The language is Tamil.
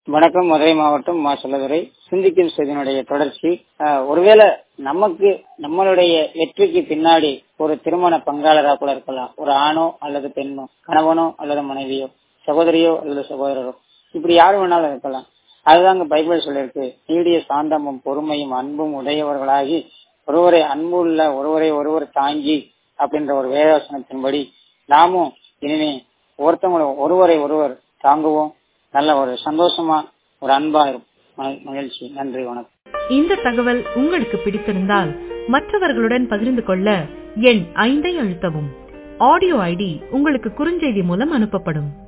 வணக்கம் மதுரை மாவட்டம் மா சொல்லதுரை சிந்திக்கும் செய்தியினுடைய தொடர்ச்சி ஆஹ், ஒருவேளை நமக்கு நம்மளுடைய வெற்றிக்கு பின்னாடி ஒரு திருமண பங்காளரா கூட இருக்கலாம் ஒரு ஆணோ அல்லது பெண்ணோ கணவனோ அல்லது மனைவியோ சகோதரியோ அல்லது சகோதரரோ இப்படி யாரு வேணாலும் இருக்கலாம் அதுதாங்க பைபிள் சொல்லியிருக்கு நீடிய சாந்தமும் பொறுமையும் அன்பும் உடையவர்களாகி ஒருவரை அன்புள்ள ஒருவரை ஒருவர் தாங்கி அப்படின்ற ஒரு வேதவசனத்தின்படி நாமும் இனிமே ஒருத்தவங்களை ஒருவரை ஒருவர் தாங்குவோம் நல்ல ஒரு சந்தோஷமா ஒரு அன்பா இருக்கும் ம- மகிழ்ச்சி நன்றி வணக்கம் இந்த தகவல் உங்களுக்கு பிடித்திருந்தால் மற்றவர்களுடன் பகிர்ந்து கொள்ள எண் ஐந்தை அழுத்தவும் ஆடியோ ஐடி உங்களுக்கு குறுஞ்செய்தி மூலம் அனுப்பப்படும்